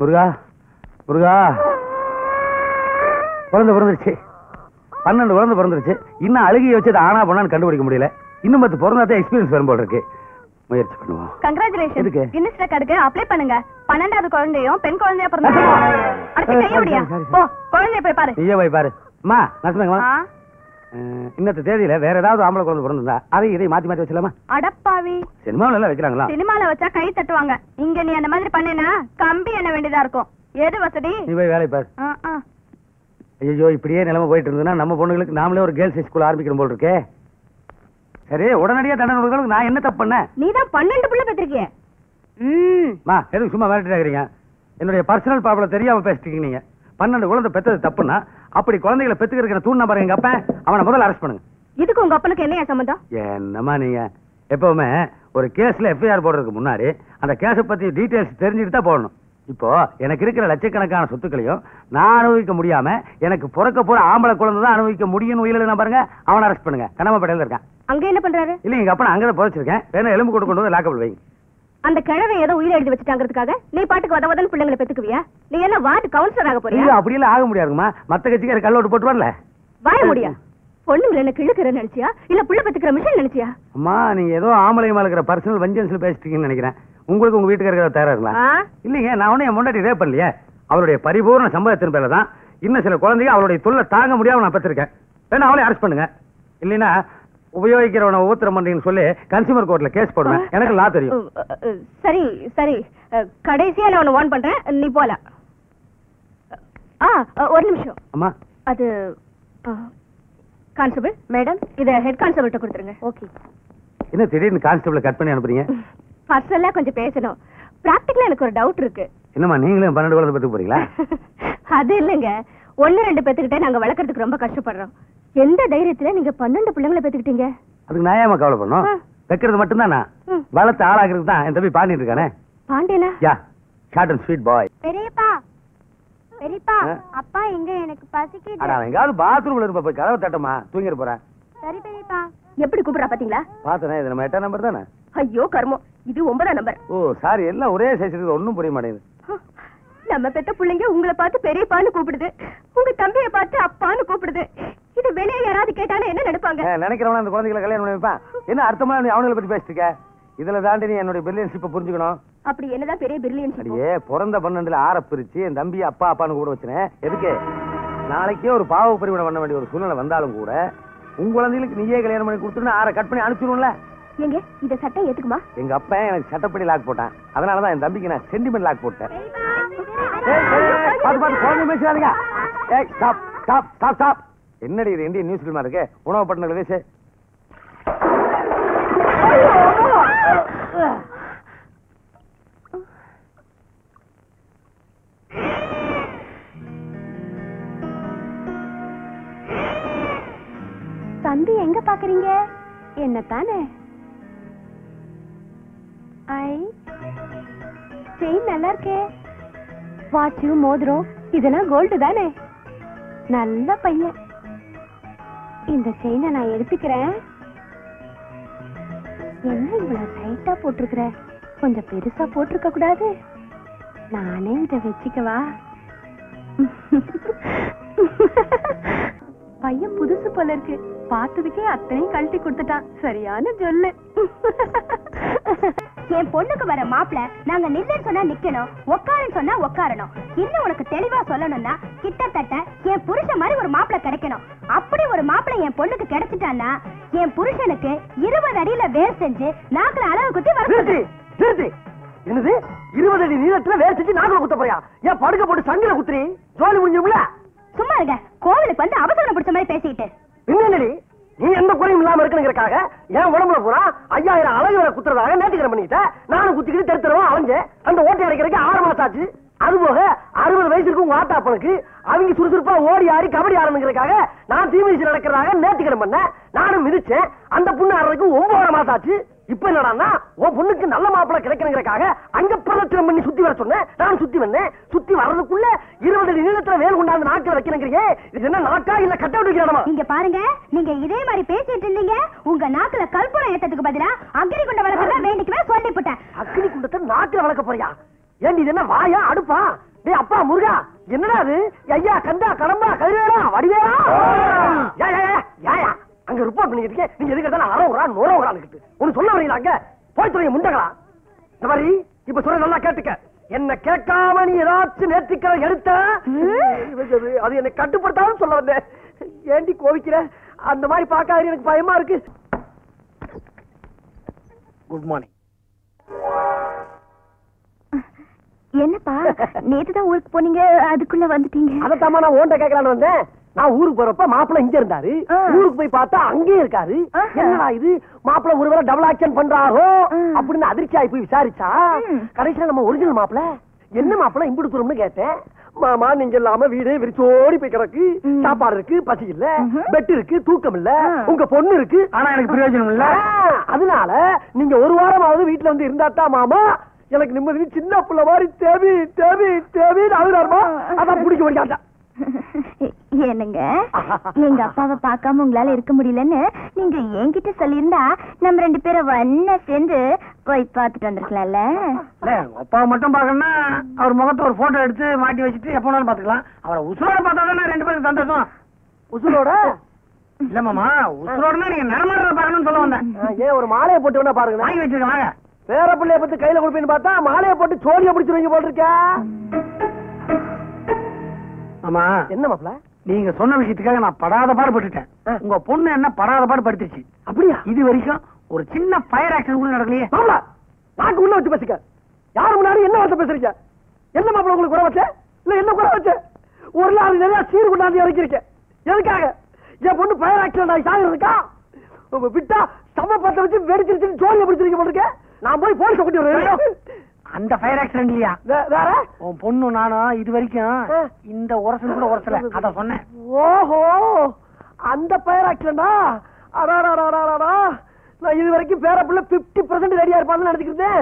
முருகா முருகா குழந்தை பிறந்துருச்சு பன்னெண்டு குழந்தை பிறந்துருச்சு இன்னும் அழுகி வச்சது ஆனா பண்ணான்னு கண்டுபிடிக்க முடியல இன்னும் பத்து பிறந்தாதான் எக்ஸ்பீரியன்ஸ் வரும் போல இருக்கு முயற்சி பண்ணுவோம் கங்க்ராச்சுலேஷன் எதுக்கு? கின்னஸ் ரெக்கார்டுக்கு அப்ளை பண்ணுங்க பன்னெண்டாவது குழந்தையும் பெண் குழந்தையா பிறந்தாங்க அடுத்து சரி, கைய முடியா சரி, சரி. போ குழந்தைய போய் பாரு நீயே போய் பாரு அம்மா நசுமங்கம்மா ஆ, இன்னத்த தேதியில வேற ஏதாவது ஆம்பளை குழந்தை பிறந்திருந்தா அதை இதை மாத்தி மாத்தி வச்சலாமா அடப்பாவி சினிமாவில எல்லாம் வைக்கிறாங்களா சினிமால வச்சா கை தட்டுவாங்க இங்க நீ அந்த மாதிரி பண்ணேனா கம்பி என்ன வேண்டியதா இருக்கும் எது வசதி நீ போய் வேலையை பாரு ஆ, ஆ. ஐயோ இப்படியே நிலைமை போயிட்டு இருந்ததுன்னா நம்ம பொண்ணுங்களுக்கு நாமளே ஒரு கேர்ள்ஸ் ஸ்கூல் ஆரம்பிக்கணும் போல் இருக்கே சரி உடனடியா தண்டனை கொடுக்கறதுக்கு நான் என்ன தப்பு பண்ணேன் நீதான் பன்னெண்டு புள்ள பெற்றிருக்கிய ம் மா எதுக்கு சும்மா விரட்டிட்டு இருக்கிறீங்க என்னுடைய பர்சனல் ப்ராப்ளம் தெரியாம பேசிட்டீங்க நீங்க பன்னெண்டு குழந்தை பெத்தது தப்புன்னா அப்படி குழந்தைகளை பெத்துக்கிறதுக்கு தூண் பாருங்க எங்க அப்பன் அவனை முதல்ல அரெஸ்ட் பண்ணுங்க இதுக்கு உங்க அப்பனுக்கு என்னையா சம்மந்தம் என்னம்மா நீங்க எப்பவுமே ஒரு கேஸ்ல எஃப்ஐஆர் போடுறதுக்கு முன்னாடி அந்த கேஸை பத்தி டீடைல்ஸ் தெரிஞ்சுட்டு தான் போடணும் இப்போ எனக்கு இருக்கிற லட்சக்கணக்கான சொத்துக்களையும் நான் அனுபவிக்க முடியாம எனக்கு பிறக்க போற ஆம்பளை குழந்தை தான் அனுபவிக்க முடியும்னு உயிரிழந்தா பாருங்க அவனை அரெஸ்ட் பண்ணுங்க கனமப்படையில இருக்கான் அங்க என்ன பண்றாரு இல்ல எங்க அப்பா அங்கதான் புதைச்சிருக்கேன் வேணா எலும்பு கொண்டு கொண்டு வந்து லாக்கப்பில் வைங்க அந்த கிழவை ஏதோ உயிரை எழுதி வச்சுட்டாங்கிறதுக்காக நீ பாட்டுக்கு வத வதன்னு பிள்ளைங்களை பெத்துக்குவியா நீ என்ன வார்டு கவுன்சிலர் ஆக போறியா இல்ல அப்படியெல்லாம் ஆக முடியாதுங்கம்மா மத்த கட்சிக்கார கல்லோட்டு போட்டுருவான்ல வாய முடியா பொண்ணுங்களை என்ன கிழக்குறேன்னு நினைச்சியா இல்ல புள்ள பெத்துக்கிற மிஷின் நினைச்சியா அம்மா நீங்க ஏதோ ஆம்பளை மேல இருக்கிற பர்சனல் வஞ்சன்ஸ்ல பேசிட்டீங்கன்னு நினைக்கிறேன் உங்களுக்கு உங்க வீட்டுக்காரர் தயாரா ஆ? இல்லைங்க நான் ஒன்னும் என் முன்னாடி ரேப் பண்ணலையே அவருடைய பரிபூர்ண சம்பவத்தின் பேர்ல தான் இன்னும் சில குழந்தைங்க அவருடைய தொல்லை தாங்க முடியாம நான் பெற்றிருக்கேன் வேணா அவளை அரெஸ்ட் பண்ணுங்க இல்லைன்னா உபயோகிக்கிறவனை ஊத்திரம் பண்றீங்கன்னு சொல்லி கன்சியூமர் கோர்ட்ல கேஸ் போடுவேன் எனக்கு லா தெரியும் அ, அ, சரி சரி அ, கடைசியா நான் உன்னை வார்ன் பண்றேன் நீ போல ஆ அ, ஒரு நிமிஷம் அம்மா அது கான்ஸ்டபிள் மேடம் இத ஹெட் கான்ஸ்டபிள்கிட்ட கொடுத்துருங்க ஓகே என்ன திடீர்னு கான்ஸ்டபிள் கட் பண்ணி அனுப்புறீங்க பர்சனலா கொஞ்சம் பேசணும் பிராக்டிக்கலா எனக்கு ஒரு டவுட் இருக்கு என்னம்மா நீங்களும் பன்னெண்டு குழந்தை பத்துக்கு போறீங்களா அது இல்லைங்க ஒண்ணு ரெண்டு பெத்துக்கிட்டே நாங்க வளர்க்கறதுக்கு ரொம்ப கஷ்டப்படுறோம் எந்த தைரியத்துல நீங்க பன்னெண்டு பிள்ளைங்களை பெத்துக்கிட்டீங்க அதுக்கு நான் ஏமா கவலை பண்ணும் ஆ. வைக்கிறது மட்டும்தான் நான் ம். வளர்த்து ஆளாக்குறது தான் என் தம்பி பாண்டிட்டு இருக்கானே பாண்டியனா yeah short and sweet boy பெரியப்பா பெரியப்பா ஆ? அப்பா எங்க எனக்கு பசிக்குது அட அவன் எங்காவது பாத்ரூம்ல இருப்ப போய் கதவை தட்டமா தூங்கிட போறேன் சரி பெரியப்பா எப்படி கூப்பிடுறா பாத்தீங்களா பார்த்தனே இது நம்ம எட்டாம் நம்பர் தானே ஐயோ கர்மம் இது ஒன்பதாம் நம்பர் ஓ சாரி எல்லாம் ஒரே சைஸ் இருக்குது ஒன்றும் புரிய மாட்டேங்குது நம்ம பெத்த பிள்ளைங்க உங்களை பார்த்து பெரியப்பான்னு கூப்பிடுது உங்க தம்பியை பார்த்து அப்பான்னு கூப்பிடுது இது வெளியே யாராவது கேட்டாலும் என்ன நினைப்பாங்க ஏன், நினைக்கிறவன அந்த குழந்தைகளை கல்யாணம் பண்ணி வைப்பான் என்ன அர்த்தமா நீ அவனுங்களை பத்தி பேசிட்டு இருக்க இதுல தாண்டி நீ என்னுடைய பிரில்லியன்ஷிப்பை புரிஞ்சுக்கணும் அப்படி என்னதான் பெரிய பிரில்லியன்ஸ் அடியே பிறந்த பன்னெண்டுல ஆற பிரிச்சு என் தம்பி அப்பா அப்பான்னு கூட வச்சுனேன் எதுக்கு நாளைக்கே ஒரு பாவ பரிமாணம் பண்ண வேண்டிய ஒரு சூழ்நிலை வந்தாலும் கூட உன் குழந்தைகளுக்கு நீயே கல்யாணம் பண்ணி கொடுத்துட்டு ஆற கட் பண்ணி அனுப்பிச்சிடும்ல எங்க இத சட்டம் ஏத்துக்குமா எங்க அப்பா எனக்கு சட்டப்படி லாக் போட்டான் அதனாலதான் என் தம்பிக்கு நான் சென்டிமெண்ட் லாக் போட்டேன் ஏய், ஏய், ஏய், பாத்து பாத்து குழந்தை பேசுறாதீங்க ஏய் ஸ்டாப் ஸ்டாப் ஸ்டாப் ஸ்டாப் என்னடி இது இந்தியன் நியூஸ் ஃபிலிமா இருக்கு உணவு பட்டணங்கள் பேசு தம்பி எங்க பாக்குறீங்க என்ன தானே ஐ செயின் நல்லா இருக்கே வாட்சு மோதிரம் இதெல்லாம் கோல்டு தானே நல்ல பையன் இந்த செயினை நான் எடுத்துக்கிறேன் என்ன இவ்வளவு டைட்டா போட்டிருக்கிற கொஞ்சம் பெருசா போட்டிருக்க கூடாது நானே இத வச்சுக்கவா பையன் புதுசு போல இருக்கு பார்த்ததுக்கே அத்தனையும் கழட்டி கொடுத்துட்டான் சரியான சொல்லு என் பொண்ணுக்கு வர மாப்பிள நாங்க நில்லுன்னு சொன்னா நிக்கணும் உட்காருன்னு சொன்னா உட்காரணும் இன்னும் உனக்கு தெளிவா சொல்லணும்னா கிட்டத்தட்ட என் புருஷன் மாதிரி ஒரு மாப்பிள கிடைக்கணும் அப்படி ஒரு மாப்பிள என் பொண்ணுக்கு கிடைச்சிட்டான்னா என் புருஷனுக்கு இருபது அடியில வேர் செஞ்சு நாக்குல அளவு குத்தி வர நிறுத்து நிறுத்து என்னது இருபது அடி நீளத்துல வேர் செஞ்சு நாக்குல குத்த போறியா ஏன் படுக்க போட்டு சங்கில குத்துறி ஜோலி முடிஞ்சும்ல சும்மா இருங்க கோவிலுக்கு வந்து அவசரம் பிடிச்ச மாதிரி பேசிட்டு என்னடி நீ எந்த குறையும் இல்லாம இருக்கணுங்கிறக்காக என் உடம்புல பூரா ஐயாயிரம் அழகு வேற குத்துறதாக நேற்றுக்கிற பண்ணிட்ட நானும் குத்திக்கிட்டு தெரு தெருவா அலைஞ்சேன் அந்த ஓட்டை அடைக்கிறதுக்கு ஆறு மாசம் ஆச்சு அது போக அறுபது வயசு இருக்கும் உங்க ஆத்தாப்பனுக்கு அவங்க சுறுசுறுப்பா ஓடி ஆடி கபடி ஆடணுங்கிறதுக்காக நான் தீமிதிச்சு நடக்கிறதாக நேற்றுக்கிற பண்ணேன் நானும் மிதிச்சேன் அந்த புண்ணு ஆடுறதுக்கு ஒன்பது மாசம் ஆச்சு இப்ப என்னடான்னா உன் பொண்ணுக்கு நல்ல மாப்பிள்ளை கிடைக்கணுங்கிறக்காக அங்க பிரதட்சணம் பண்ணி சுத்தி வர சொன்னேன் நான் சுத்தி வந்தேன் சுத்தி வர்றதுக்குள்ள இருபது அடி நீளத்துல வேல் கொண்டாந்து நாக்கில் வைக்கணுங்கிறியே இது என்ன நாக்கா இல்ல கட்ட விட்டு இங்க பாருங்க நீங்க இதே மாதிரி பேசிட்டு இருந்தீங்க உங்க நாக்குல கற்பூரம் ஏத்ததுக்கு பதிலா அக்னி குண்ட வளர்க்கறதா வேண்டிக்குவே சொல்லிவிட்டேன் அக்னி குண்டத்தை நாக்குல வளர்க்க போறியா ஏண்டி இது என்ன வாயா அடுப்பா டேய் அப்பா முருகா என்னடா அது ஐயா கந்தா கடம்பா கதிரேடா வடிவேடா யா யா யா, யா யா அங்க ரிப்போர்ட் பண்ணிக்கிட்டு இருக்கேன். நீங்க எதுக்கு எடுத்தாலும் அறவுறா நுறவுறான்னு கிட்டு ஒன்னு சொல்ல வரீங்களா அங்க போய் சொல்லுங்க முண்டகளா இந்த மாதிரி இப்ப சொல்ல நல்லா கேட்டுக்க என்ன கேட்காம நீ ஏதாச்சும் நேர்த்திக்கிற எடுத்த அது என்னை கட்டுப்படுத்தாலும் சொல்ல வந்தேன் ஏண்டி கோவிக்கிற அந்த மாதிரி பார்க்காத எனக்கு பயமா இருக்கு குட் மார்னிங் என்னப்பா நேத்து தான் ஊருக்கு போனீங்க அதுக்குள்ள வந்துட்டீங்க அதத்தாமா நான் ஓண்ட கேட்கலான்னு வந்தேன் நான் ஊருக்கு போறப்ப மாப்பிள்ள இங்க இருந்தாரு ஆ. ஊருக்கு போய் பார்த்தா அங்கேயே இருக்காரு ஆஹா. என்னடா இது மாப்பிள்ள ஒருவேளை டபுள் ஆக்ஷன் பண்றாரோ ம். அப்படின்னு அதிர்ச்சி ஆகி போய் விசாரிச்சா ம். கடைசியில நம்ம ஒரிஜினல் மாப்பிள்ள என்ன மாப்பிள்ள இம்புடு தூரம்னு கேட்டேன் மாமா நீங்க இல்லாம வீடு விரிச்சோடி போய் கிடக்கு ம். சாப்பாடு இருக்கு பசி இல்ல ம்ஹும். பெட் இருக்கு தூக்கம் இல்ல ஆ. உங்க பொண்ணு இருக்கு ஆனா எனக்கு பிரயோஜனம் இல்ல ஆ, அதனால நீங்க ஒரு வாரமாவது வீட்டுல வந்து இருந்தா தான் மாமா எனக்கு நிம்மதி சின்ன புள்ள மாதிரி தேவி தேவி தேவின்னு அழுறாருமா அதான் பிடிக்க முடியாதா என்னங்க எங்க அப்பாவை பார்க்காம உங்களால இருக்க முடியலன்னு நீங்க என்கிட்ட சொல்லியிருந்தா நம்ம ரெண்டு பேரும் ஒன்னா சேர்ந்து போய் பார்த்துட்டு வந்திருக்கலாம்ல இல்ல உங்க அப்பா மட்டும் பாக்கணும்னா அவர் முகத்தை ஒரு போட்டோ எடுத்து மாட்டி வச்சுட்டு எப்ப வேணாலும் பாத்துக்கலாம் அவரை உசுரோட பார்த்தா தானே ரெண்டு பேரும் சந்தோஷம் உசுரோட இல்ல மாமா உசுரோடனா நீங்க நடமாடுறத பாக்கணும்னு சொல்ல வந்தேன் ஆ, ஏன் ஒரு மாலையை போட்டு வேணா பாருங்க வாங்கி வச்சிருக்க வாங்க பேர பிள்ளைய பத்தி கையில கொடுப்பேன்னு பார்த்தா மாலையை போட்டு சோழிய பிடிச்சிருவீங்க போல் இருக்க ஆமா என்ன மாப்பிள நீங்க சொன்ன விஷயத்துக்காக நான் படாத பாடு பட்டுட்டேன் ஆ. உங்க பொண்ணு என்ன படாத பாடு படுத்துச்சு அப்படியா இது வரைக்கும் ஒரு சின்ன ஃபயர் ஆக்சிடென்ட் கூட நடக்கலையே மாப்பிள நாக்கு உள்ள வச்சு பேசுங்க யாரு முன்னாடி என்ன வார்த்தை பேசுறீங்க என்ன மாப்பிள உங்களுக்கு குறை வச்ச இல்ல என்ன குறை வச்ச ஒரு நாள் நிறைய சீர் கொண்டாந்து இறக்கிருக்கேன் எதுக்காக என் பொண்ணு பயர் ஆக்சிடென்ட் ஆகி சாகிருக்கா விட்டா சம பத்த வச்சு வெடிச்சிருச்சுன்னு ஜோலியை பிடிச்சிருக்க போல இருக்கேன் நான் போய் போலீஸ் கூட்டி வருவேன் அந்த ஃபயர் ஆக்சிடென்ட் இல்லையா வே- வேற உன் பொண்ணு நானும் இது வரைக்கும் ஆ. இந்த உரசல் கூட உரசல அத சொன்னேன் ஓஹோ அந்த பயர் ஆக்சிடென்டா அடாடாடாடாடா நான் இது வரைக்கும் பேர பிள்ளை பிப்டி பர்சன்ட் ரெடியா இருப்பான்னு நினைச்சுக்கிட்டேன்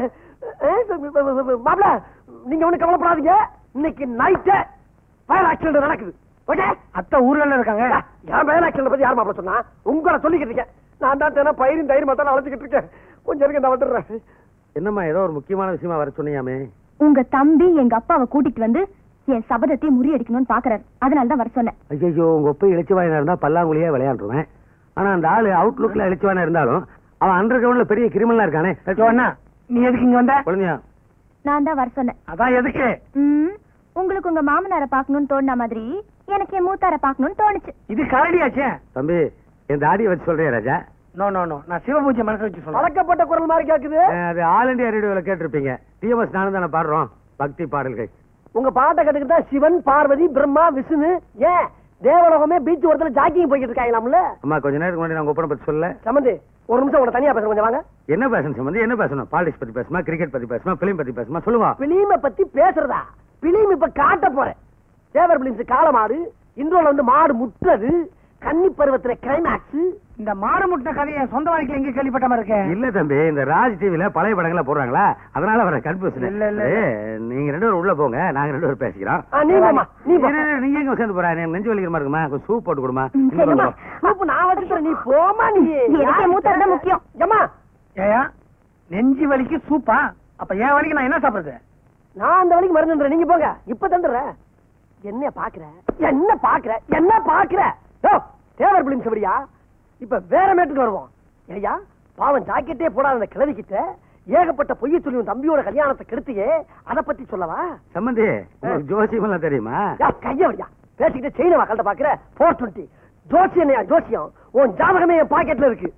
மாப்பிள நீங்க ஒண்ணு கவலைப்படாதீங்க இன்னைக்கு நைட்டு பயர் ஆக்சிடென்ட் நடக்குது ஓகே அத்தை ஊர்ல இருக்காங்க என் பயர் ஆக்சிடென்ட் பத்தி யார் மாப்பிள சொன்னா உங்களை சொல்லிக்கிட்டு இருக்கேன் நான் தான் தினம் பயிரும் தயிரும் தான் அழைச்சிக்கிட்டு இருக்கேன் கொஞ்சம் இருக்கு நான் வந்துடுறேன் என்னம்மா ஏதோ ஒரு முக்கியமான விஷயமா வர சொன்னியாமே உங்க தம்பி எங்க அப்பாவை கூட்டிட்டு வந்து என் சபதத்தை முறியடிக்கணும்னு பாக்குறாரு அதனால தான் வர சொன்னேன் ஐயோ உங்க ஒப்பை இளைச்சவாயனா இருந்தா பல்லாங்குழியே விளையாண்டுருவேன் ஆனா அந்த ஆளு அவுட்லுக்ல இளைச்சவாயனா இருந்தாலும் அவன் அண்டர் கிரவுண்ட்ல பெரிய கிரிமினலா இருக்கானே அண்ணா நீ எதுக்கு இங்க வந்த குழந்தையா நான் தான் வர சொன்னேன் அதான் எதுக்கு ம், உங்களுக்கு உங்க மாமனாரை பார்க்கணும்னு தோணுன மாதிரி எனக்கு என் மூத்தாரை பார்க்கணும்னு தோணுச்சு இது கரடியாச்சே தம்பி என் தாடியை வச்சு சொல்றேன் ராஜா நோ நோ நோ நான் சிவபூஜை மனசு வச்சு சொல்றேன் பழக்கப்பட்ட குரல் மாதிரி கேக்குது அது ஆல் இண்டியா ரேடியோல கேட்டிருப்பீங்க டிஎம்எஸ் நானும் தானே பாடுறோம் பக்தி பாடல்கள் உங்க பாட்டை கட்டுக்கிட்டு தான் சிவன் பார்வதி பிரம்மா விஷ்ணு ஏன் தேவலோகமே பீச் ஓரத்துல ஜாக்கிங் போய்கிட்டு இருக்காங்களாம்ல அம்மா கொஞ்ச நேரத்துக்கு முன்னாடி நான் ஒப்பனை பத்தி சொல்ல சமந்தி ஒரு நிமிஷம் உங்களை தனியா பேசுறேன் கொஞ்சம் வாங்க என்ன பேசணும் சம்பந்தி என்ன பேசணும் பாலிடிக்ஸ் பத்தி பேசுமா கிரிக்கெட் பத்தி பேசுமா பிலிம் பத்தி பேசுமா சொல்லுங்க பிலிம பத்தி பேசுறதா பிலிம் இப்ப காட்ட போறேன் தேவர் பிலிம்ஸ் காலமாடு இன்றோல வந்து மாடு முட்டுறது கன்னி பருவத்துல கிளைமேக்ஸ் இந்த மாடு முட்டின கதையை சொந்த வாழ்க்கையில எங்க கேள்விப்பட்ட மாதிரி இருக்கேன் இல்ல தம்பி இந்த ராஜ் டிவில பழைய படங்கள போடுறாங்களா அதனால வர கன்ஃபியூஷன் இல்ல இல்ல நீங்க ரெண்டு பேரும் உள்ள போங்க நாங்க ரெண்டு பேரும் பேசிக்கிறோம் நீ போமா நீ போ. இரு, இரு, நீங்க எங்க சேர்ந்து போறா எனக்கு நெஞ்சு வலிக்கிற மாதிரி இருக்குமா கொஞ்சம் சூப் போட்டு கொடுமா ம், இந்த சரிம்மா. பக்கம். சூப்பு நான் வச்சுக்கிறேன் நீ போமா நீ எனக்கு என் மூத்தார் தான் முக்கியம். ஏம்மா ஏயா நெஞ்சு வலிக்கு சூப்பா அப்ப என் வலிக்கு நான் என்ன சாப்பிடுறது நான் அந்த வழிக்கு மருந்து நீங்க போங்க இப்ப தந்துடுறேன் என்ன பாக்குற என்ன பாக்குற என்ன பாக்குற ஓ, தேவர் பிலிம்ஸ் எப்படியா இப்ப வேற மேட்டுக்கு வருவோம் ஐயா பாவம் ஜாக்கெட்டே போடாத அந்த கிழவிக்கிட்ட ஏகப்பட்ட பொய்ய சொல்லி உன் தம்பியோட கல்யாணத்தை கெடுத்தியே அத பத்தி சொல்லவா சம்பந்தி உங்களுக்கு ஜோசியம் எல்லாம் தெரியுமா யா, கைய வழியா பேசிக்கிட்டு செயின வாக்கல்ட்ட பாக்குற போர் டுவெண்ட்டி ஜோசியம் என்னையா ஜோசியம் உன் ஜாதகமே என் பாக்கெட்ல இருக்கு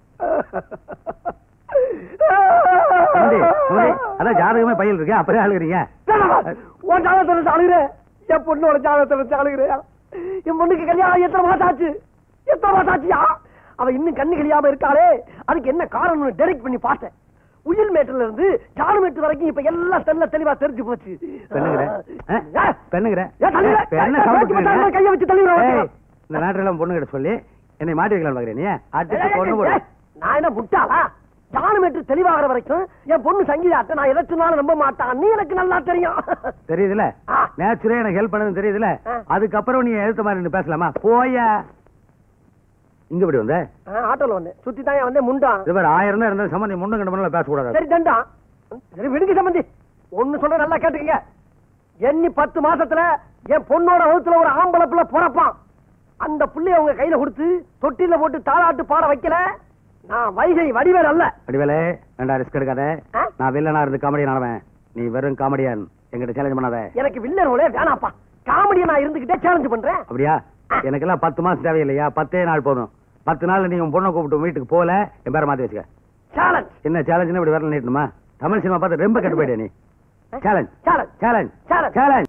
சம்பந்தி, சம்பந்தி, அதான் ஜாதகமே பையல் இருக்கு அப்புறம் அழுகுறீங்க வேணாமா? உன் ஜாதகத்தை வச்சு அழுகுறேன் என் பொண்ணோட ஜாதகத்தை வச்சு அழுகுறேன் என் பொண்ணுக்கு கல்யாணம் எத்தனை மாசம் ஆச்சு எத்தனை மாசம் ஆச்சியா அவ இன்னும் கண்ணு கழியாம இருக்காளே அதுக்கு என்ன காரணம்னு டெரெக்ட் பண்ணி பார்த்தேன் உயில் மேட்டுல இருந்து ஜானு மேட்டு வரைக்கும் இப்ப எல்லாம் தெல்ல தெளிவா தெரிஞ்சு போச்சு பெண்ணுங்கிற ஆ. பெண்ணுங்கிற ஏன் தள்ளுற? என்ன ஏன் சவுண்ட் பேச்சு பத்தாம கையை வச்சு தள்ளி விடுற ஏய், வச்சுக்கோ. இந்த நாட்டில பொண்ணு கிட்ட சொல்லி என்னை மாட்டி வைக்கலாம் பாக்குறேன் நீ ஏய், அடிச்சு ஏய், பொண்ணு ஏய், போடு நான் என்ன முட்டாளா ஜானு மேட்டு தெளிவாகிற வரைக்கும் என் பொண்ணு சங்கீதாட்ட நான் எதை சொன்னாலும் நம்ப மாட்டான் நீ எனக்கு நல்லா தெரியும் தெரியுதுல ஆ. நேச்சுரே எனக்கு ஹெல்ப் பண்ணது தெரியுதுல ஆ. அதுக்கப்புறம் நீ எழுத்த மாதிரி நின்னு பேசலாமா போயா இங்க இப்படி வந்த ஆ, ஆட்டோல வந்தேன் சுத்தி தான் வந்தேன் முண்டான் இது மாதிரி ஆயிரம் தான் இருந்தா சம்பந்தி முன்னும் கண்டு பண்ணல பேசக்கூடாது சரி தண்டா சரி விடுங்க சம்பந்தி ஒண்ணு சொல்ற நல்லா கேட்டுக்கங்க எண்ணி பத்து மாசத்துல என் பொண்ணோட வகுத்துல ஒரு ஆம்பளை பிள்ளை பிறப்பான் அந்த புள்ளைய உங்க கையில கொடுத்து தொட்டில போட்டு தாளாட்டு பாட வைக்கல நான் வைகை வடிவேல் அல்ல வடிவேலே வேண்டாம் ரிஸ்க் எடுக்காத ஆ? நான் வில்லனா இருந்து காமெடி நடவேன் நீ வெறும் காமெடியன் என்கிட்ட சேலஞ்ச் பண்ணாத எனக்கு வில்லன் ரோலே வேணாப்பா காமெடியை நான் இருந்துகிட்டே சேலஞ்ச் பண்றேன் அப்படியா எனக்கெல்லாம் பத்து மாசம் தேவையில்லையா பத்தே நாள் போதும் பத்து நாள் நீ உன் பொண்ணை கூப்பிட்டு உன் வீட்டுக்கு போல என் பேரை மாத்தி வச்சுக்க சேலஞ்ச் என்ன சேலஞ்சுன்னு இப்படி வரல நீட்டணுமா தமிழ் சினிமா பார்த்து ரொம்ப கெட்டு போயிட்டே நீ challenge challenge challenge challenge challenge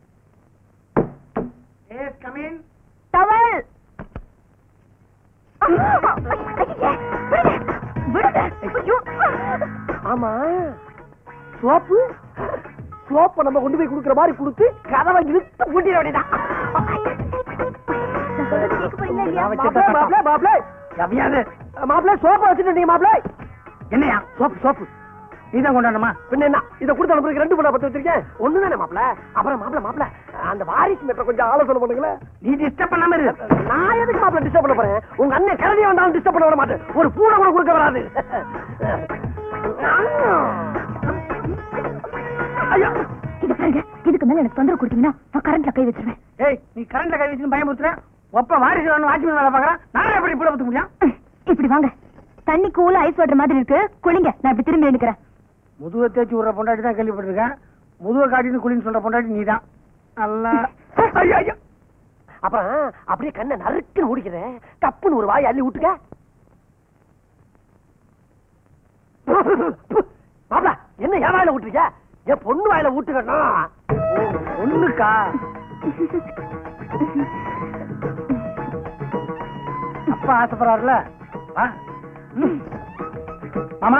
towel விடுங்க ஐயோ ஆமா சோப்பு சோப்பை நம்ம கொண்டு போய் கொடுக்குற மாதிரி கொடுத்து கதவை இழுத்து பூட்டிட வேண்டியதான் நான் சொல்றது கேட்க போறீங்களா இல்லையா? மாப்பிள, மாப்பிள, மாப்பிள. எவையாது? மாப்பிள, சோப்பை வச்சுட்டு வந்தீங்க, மாப்பிள. என்னையா சோப்பு சோப்பு நீதான் கொண்டாடணுமா பின்ன என்ன இதை கொடுத்து அனுப்புறதுக்கு ரெண்டு பண்ண பத்து வச்சிருக்கேன் ஒண்ணுதானே மாப்பிள அப்புறம் மாப்பிள மாப்பிள அந்த வாரிசு மேட்டர் கொஞ்சம் ஆலோசனை பண்ணுங்களேன் நீ டிஸ்டர்ப் பண்ணாம இரு நான் எதுக்கு மாப்பிள டிஸ்டர்ப் பண்ண போறேன் உங்க அண்ணன் கரடியை வந்தாலும் டிஸ்டர்ப் பண்ண விட மாட்டேன் ஒரு பூனை கூட கொடுக்க வராது ஐயோ இது பாருங்க இதுக்கு மேல எனக்கு தொந்தரவு கொடுத்தீங்கன்னா நான் கரண்ட்ல கை வச்சிருவேன் ஏய் நீ கரண்ட்ல கை வச்சு பயமுறுத்துற ஒப்ப வாரிசு ஒன்று வாட்ச்மேன் வேலை பாக்குறேன் நான் எப்படி இப்படி பத்த முடியும் இப்படி வாங்க தண்ணி கூல ஐஸ் வாட்டர் மாதிரி இருக்கு குளிங்க நான் இப்படி திரும்பி நிக்கிறேன் முதுவை தேய்ச்சி விடுற பொண்டாட்டி தான் கேள்விப்பட்டிருக்கேன் முதுவை காட்டின்னு குளின்னு சொல்ற பொண்டாட்டி நீதான் நல்லா ஐயோ, ஐயோ. அப்புறம் அப்படியே கண்ணை நறுக்குன்னு முடிக்கிறேன் கப்புன்னு ஒரு வாய் அள்ளி விட்டுக்க மாப்பிள என்ன என் வாயில விட்டுருக்க என் பொண்ணு வாயில விட்டுக்கணும் ஒண்ணுக்கா அப்பா ஆசைப்படுறாருல வா. ம். மாமா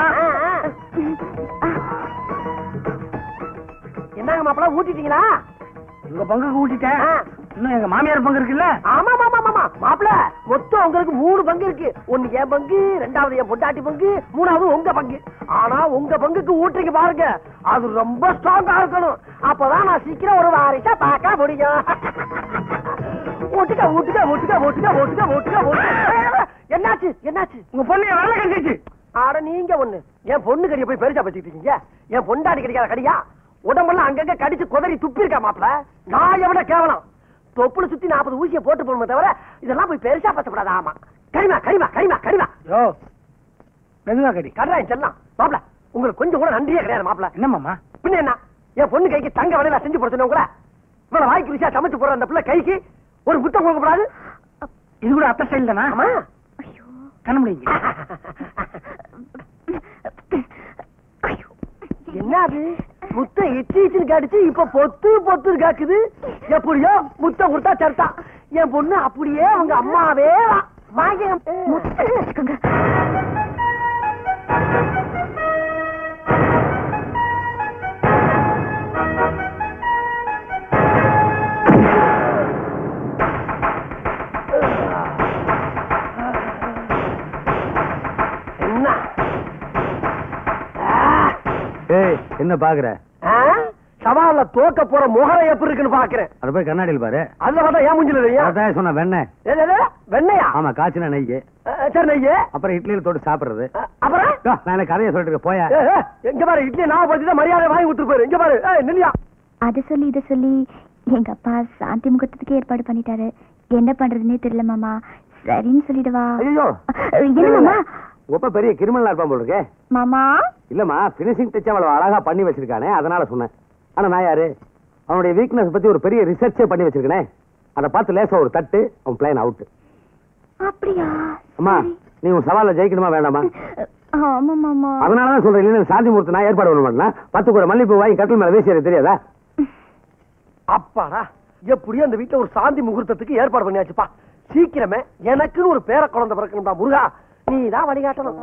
என்னங்க மாப்பிள ஊட்டிட்டீங்களா உங்க பங்குக்கு ஊட்டிட்டேன் ஆ. இன்னும் எங்க மாமியார் பங்கு இருக்குல்ல ஆமா ஆமா ஆமா மாப்பிள மொத்தம் உங்களுக்கு மூணு பங்கு இருக்கு ஒண்ணு என் பங்கு ரெண்டாவது என் பொண்டாட்டி பங்கு மூணாவது உங்க பங்கு ஆனா உங்க பங்குக்கு ஊட்டுறீங்க பாருங்க அது ரொம்ப ஸ்ட்ராங்கா இருக்கணும் அப்பதான் நான் சீக்கிரம் ஒரு வாரிசா பார்க்க முடியும் ஓட்டுக்க ஓட்டுக்க ஓட்டுக்க ஓட்டுக்க ஓட்டுக்க ஓட்டுக்க ஓட்டுக்க என்னாச்சு என்னாச்சு உங்க பொண்ணு என் வேலை கண்டிச்சு ஆட நீங்க ஒண்ணு என் பொண்ணு கடிய போய் பெருசா வச்சுக்கிட்டு இருக்கீங்க என் பொண்டாடி கிடைக்காத கடியா உடம்பெல்லாம் அங்கங்க கடிச்சு குதறி துப்பி இருக்கா மாப்பிள நான் எவ்வளோ கேவலம் தொப்புல சுத்தி நாற்பது ஊசியை போட்டு போகணுமே தவிர இதெல்லாம் போய் பெருசா பத்தப்படாது ஆமா கரிமா கரிமா கரிமா கரிமா யோ மெதுவா கடி கர்றான் செல்லாம் மாப்பிள உங்களுக்கு கொஞ்சம் கூட நன்றியே கிடையாது மாப்பிள என்ன மாமா பின்ன என்ன என் பொண்ணு கைக்கு தங்க வேலையில செஞ்சு போட சொன்னவங்கள இவ்வளவு வாய்க்கு ருசியா சமைச்சு போடுற அந்த பிள்ளை கைக்கு ஒரு புத்தம் கொடுக்க கூடாது இது கூட அத்தை ஸ்டைல் தானா ஆமா கண்ண முடியுங்க என்ன அது முத்த இச்சி இச்சின்னு காட்டுச்சு இப்ப பொத்து பொத்து காக்குது எப்படியோ முத்தம் கொடுத்தா சர்த்தா என் பொண்ணு அப்படியே அவங்க அம்மாவே வா- வாங்கி வச்சுக்கோங்க என்ன ஆ, ஏய் என்ன பாக்குற ஆ? சவால்ல தோக்க போற முகரம் எப்படி இருக்குன்னு பாக்குறேன் அத போய் கண்ணாடியில் பாரு அதுல பார்த்தா ஏன் மூஞ்சில இல்லையா அதான் சொன்ன வெண்ணெய் ஏ, ஏ, ஏ, வெண்ணையா ஆமா காய்ச்சின நெய் ஆ, சரி நெய்யே அப்புறம் இட்லியில தொட்டு சாப்பிடுறது ஆ, அப்புறம் யோ, நான் எனக்கு கதையை சொல்லிட்டு இருக்கேன், போயா ஏ, ஏ, இங்க பாரு இட்லி நான் பத்தி மரியாதை வாங்கி கொடுத்துட்டு போயிரு இங்க பாரு ஏய், நில்லியா அது சொல்லி இதை சொல்லி எங்க அப்பா சாந்தி முகூர்த்தத்துக்கு ஏற்பாடு பண்ணிட்டாரு என்ன பண்றதுன்னே தெரியல மாமா சரின்னு சொல்லிடுவா ஐயோ என்ன மாமா ஒப்ப பெரிய கிரிமினலா இருப்பான் போல இருக்கே மாமா இல்லம்மா பினிஷிங் டச் அவ்வளவு அழகா பண்ணி வச்சிருக்கானே அதனால சொன்னேன் ஆனா நான் யாரு அவனுடைய வீக்னஸ் பத்தி ஒரு பெரிய ரிசர்ச்சே பண்ணி வச்சிருக்கனே அதை பார்த்து லேசா ஒரு தட்டு அவன் பிளைன் அவுட் அப்படியா அம்மா நீ உன் சவால ஜெயிக்கணுமா வேண்டாமா ஆமா மாமா அதனாலதான் சொல்றேன் இல்லைன்னா சாந்தி முகூர்த்தம் நான் ஏற்பாடு பண்ண மாட்டேனா பத்து கூட மல்லிப்பூ வாங்கி கட்டில் மேல வீசி எனக்கு தெரியாதா அப்பாடா எப்படியும் அந்த வீட்டுல ஒரு சாந்தி முகூர்த்தத்துக்கு ஏற்பாடு பண்ணியாச்சுப்பா சீக்கிரமே எனக்குன்னு ஒரு பேர குழந்தை பிறக்கணும்டா முருகா நீ தான் வழிகாட்டணும்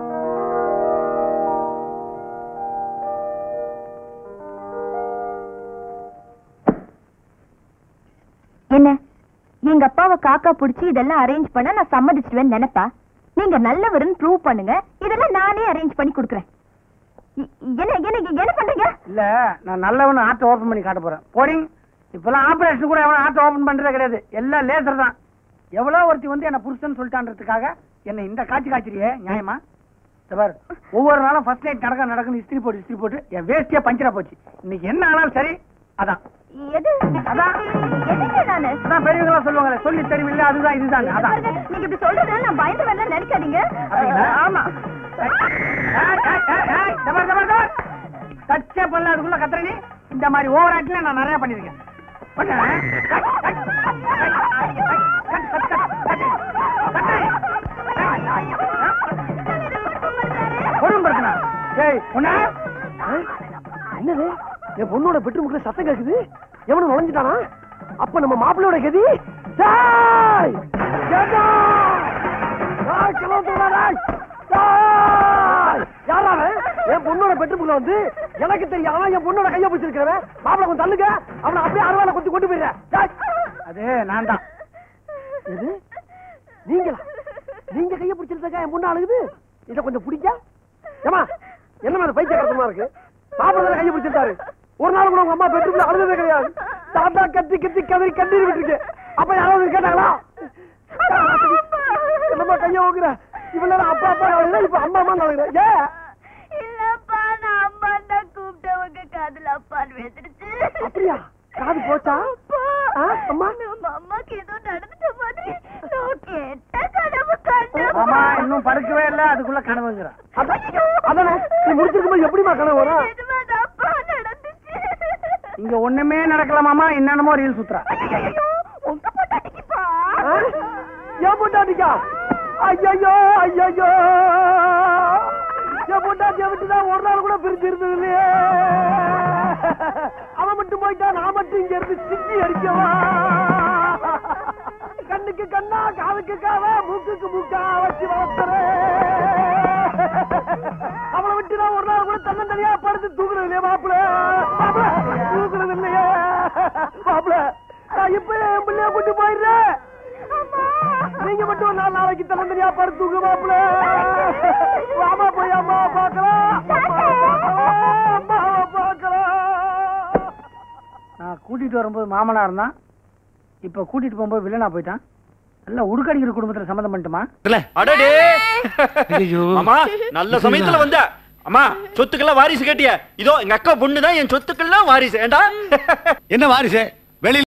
என்ன எங்க அப்பாவை காக்கா புடிச்சு இதெல்லாம் அரேஞ்ச் பண்ண நான் சம்மதிச்சிடுவேன்னு நினைப்பா நீங்க நல்லவருன்னு ப்ரூவ் பண்ணுங்க இதெல்லாம் நானே அரேஞ்ச் பண்ணி கொடுக்குறேன் இ- என்ன என்ன என்ன பண்றீங்க இல்ல நான் நல்லவனு ஆட்டை ஓபன் பண்ணி காட்ட போறேன் போடிங் இப்பெல்லாம் ஆபரேஷன் கூட எவனும் ஆட்டை ஓபன் பண்றதே கிடையாது எல்லாம் லேசர் தான் எவ்வளவு ஒருத்தி வந்து என்ன புருஷன் சொல்லிட்டான்றதுக்காக என்ன இந்த காட்சி காய்ச்சறியே நியாயமா இந்த பாரு ஒவ்வொரு நாளும் ஃபர்ஸ்ட் நைட் நடக்க நடக்குன்னு இஸ்திரி போட்டு இஸ்திரி போட்டு என் வேஸ்டியா பஞ்சரா போச்சு இன்னைக்கு என்ன ஆனாலும் சரி அதான் எது அதான். எதுக்கு நானு அதான் பெரியவங்களா சொல்லுவாங்களே சொல்லி தெரிவில்லை அதுதான் இதுதான் இங்க அதான் பாருங்க, நீங்க இப்படி சொல்றதுனால நான் பயந்து வரலாம் நினைக்காதீங்க அப்படிங்களா? ஆமா ஏய், ஏய், ஏய், ஏய், இந்த பாரு, இந்த பாரு, இந்த பாரு. டச்சே பண்ணல அதுக்குள்ள கத்துற நீ இந்த மாதிரி ஓவர் ஆக்ட்ல நான் நிறைய பண்ணிருக்கேன் பண்ணு. Cut, cut, cut, cut, cut, cut, cut, cut. கொடுமைப்படுத்தினா. ஏய், உன்னை? என்னது என் பொண்ணோட பெட்ரூமுக்குள்ள சத்தம் கேக்குது எவனும் நுழைஞ்சிட்டானா அப்ப நம்ம மாப்பிள்ளையோட கதி டேய்! ஏண்டா? டேய், கிளம்ப சொல்றா, டேய்! டேய்! யாரா அவன்? என் பொண்ணோட பெட்ரூமுக்குள்ள வந்து எனக்கு தெரியாம என் பொண்ணோட கைய பிடிச்சிருக்கிறவன் மாப்பிள்ளை கொஞ்சம் தள்ளுங்க அவனை அப்படியே அறுவாலை கொத்தி கொண்டு போயிடுறேன் டேய்! அது நான் தான் எது நீங்களா நீங்க கைய பிடிச்சிருந்தா என் பொண்ணு அழுகுது இத கொஞ்சம் பிடிக்க ஏமா என்ன மாதிரி பைத்திய கருத்தமா இருக்கு மாப்பிள்ளை கைய பிடிச்சிருந்தாரு ஒரு நாள் கூட உங்க அம்மா பெட்ரூம்ல அழுததே கிடையாது தாத்தா கத்தி கத்தி கதறி கண்ணீர் விட்டுருக்கு அப்ப யாராவது கேட்டாங்களா என்னம்மா கைய ஓங்குற இவ்வளவு அப்பா அப்பா அழுகுற இப்ப அம்மா அம்மா அழுகுற ஏ இல்லப்பா நான் அம்மா தான் கூப்பிட்டவங்க காதுல அப்பான்னு வந்துருச்சு அப்படியா காது போச்சா ஆ, அம்மா நம்ம அம்மாக்கு ஏதோ நடந்துட்ட மாதிரி நான் கேட்ட கனவு கண்டேன். மாமா இன்னும் படுக்கவே இல்ல அதுக்குள்ள கனவுங்கிறான் அதான் அதானே நீ முடிச்சிருக்கும் போது எப்படிமா கனவு வரும் நிஜமாதான்ப்பா நடந்துச்சு. இங்க ஒண்ணுமே நடக்கல மாமா என்னென்னமோ ரீல் சுத்துறா ஐயையோ, உங்க பொண்டாட்டிக்குப்பா. ஆ? என் பொண்டாட்டிக்கா ஐயோ ஐயோ என் பொண்டாட்டிய விட்டுதான் ஒரு நாள் கூட பிரிஞ்சு இருந்தது இல்லையே அவன் மட்டும் போயிட்டா நான் மட்டும் இங்க இருந்து சிக்கி அடிக்கவா கண்ணுக்கு கண்ணா காதுக்கு காவ மூக்குக்கு மூக்கா வச்சு வளர்த்துறேன் அவளை விட்டு நான் ஒரு நாள் கூட தன்னந்தனியா படுத்து தூக்குறது இல்லையா மாப்பிள மாப்பிள தூக்குறது இல்லையே மாப்பிள நான் இப்ப என் பிள்ளைய கூட்டு போயிடுறேன் நீங்க மட்டும் ஒரு நாள் நாளைக்கு தன்னந்தனியா படுத்து தூக்கு மாப்பிள வாமா போய் அம்மா பார்க்கலாம் அம்மாவை பார்க்கலாம் அம்மாவை பார்க்கலாம் நான் கூட்டிட்டு வரும்போது மாமனா இருந்தான் இப்ப கூட்டிட்டு போகும்போது வில்லனா போயிட்டான் நல்லா உடுக்கடிக்கிற குடும்பத்துல சம்மந்தம் பண்ணிட்டுமா அடடே அம்மா நல்ல சமயத்துல வந்த அம்மா சொத்துக்கெல்லாம் வாரிசு கேட்டிய இதோ எங்க அக்கா பொண்ணு தான் என் சொத்துக்கெல்லாம் வாரிசு ஏண்டா என்ன வாரிசு வெளியில